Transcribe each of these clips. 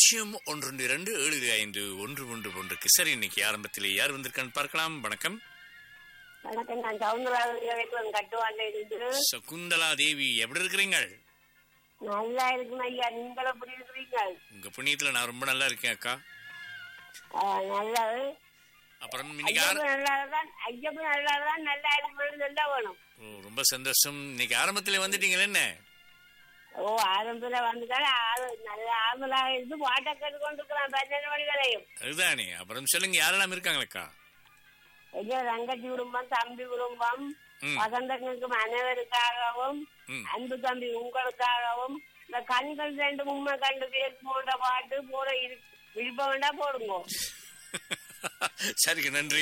பூஜ்ஜியம் ஒன்று இரண்டு ஏழு ஐந்து ஒன்று ஒன்று ஒன்றுக்கு சரி இன்னைக்கு ஆரம்பத்திலே யார் வந்திருக்கான்னு பார்க்கலாம் வணக்கம் வணக்கம் நான் சவுந்தரராஜன் கட்டுவாங்க இருந்து சகுந்தலா தேவி எப்படி இருக்கிறீங்க நல்லா இருக்கும் ஐயா நீங்களும் எப்படி இருக்கிறீங்க உங்க புண்ணியத்துல நான் ரொம்ப நல்லா இருக்கேன் அக்கா ஆ, நல்லது அப்புறம் இன்னைக்கு ஆர- ஐயப்பன் நல்லாதான் ஐயப்பன் நல்லாதான் நல்லா இருக்கணும் நல்லா வேணும் ஓ, ரொம்ப சந்தோஷம் இன்னைக்கு ஆரம்பத்திலே வந்துட்டீங்களே என்ன ஓ ஆரம்பத்துல வந்துட்டாலும் ஆறு- நல்ல ஆறுதலாக இருந்து பாட்டை கேட்டு கொண்டிருக்கிறான் பன்னெண்டு மணி வரையும் அதுதானே அப்புறம் சொல்லுங்க யாரெல்லாம் இருக்காங்களேக்கா ஐயோ தங்கச்சி குடும்பம் தம்பி குடும்பம் ம். வசந்தங்களுக்கு அனைவருக்காகவும் ம். அன்பு தம்பி உங்களுக்காகவும் இந்த கண்கள் ரெண்டு உண்மை கண்டு பேர் போன்ற பாட்டு போட இரு- விருப்பம் வேண்டா போடுங்க சரிங்க நன்றி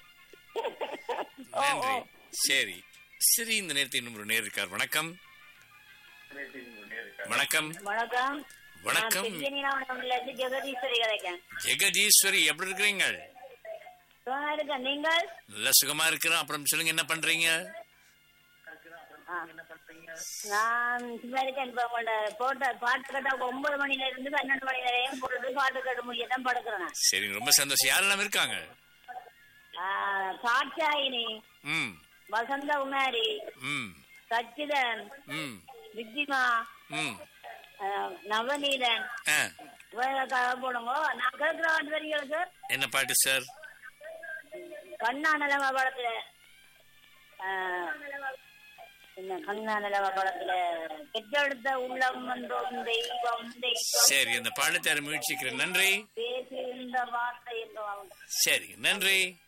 ஓ, நன்றி ஓ. சரி சரி இந்த நேரத்தில் இன்னும் ஒரு நேர் இருக்கார் வணக்கம் வணக்கம் வணக்கம் வணக்கம் இருந்து ஜெகதீஸ்வரி கிடைக்கேன் ஜெகதீஸ்வரி எப்படி இருக்கிறீங்க சுகமா இருக்கேன் நீங்கள் நல்ல சுகமா இருக்கிறோம் அப்புறம் சொல்லுங்க என்ன பண்றீங்க நான் சும்மா இருக்கேன் இப்ப உங்களோட போட்ட பாட்டு கேட்டா ஒன்பது மணில இருந்து பன்னெண்டு மணி வரையும் போட்டு பாட்டு கேட்டு முடிய தான் படுக்கிறேன் நான். சரி ரொம்ப சந்தோஷம் யாரெல்லாம் இருக்காங்க ஆ, காட்சாயினி ம் வசந்த உமாரி ம் சச்சிதன் ம் வித்திமா ம் ஆ, நவநீதன் ஆ இவங்களுக்காக போடுங்க நான் கேட்கிற பாட்டு வரிகளுக்கு என்ன பாட்டு சார் கண்ணா நிலம படத்துல ஆ, என்ன கண்ணா நிலம படத்துல பெற்றெடுத்த உள்ளம் என்றும் தெய்வம் தெய்வம் சரி அந்த பாடத்தை முயற்சிக்கிறேன் நன்றி பேசுகின்ற வார்த்தை என்றும் அவங்க சரி நன்றி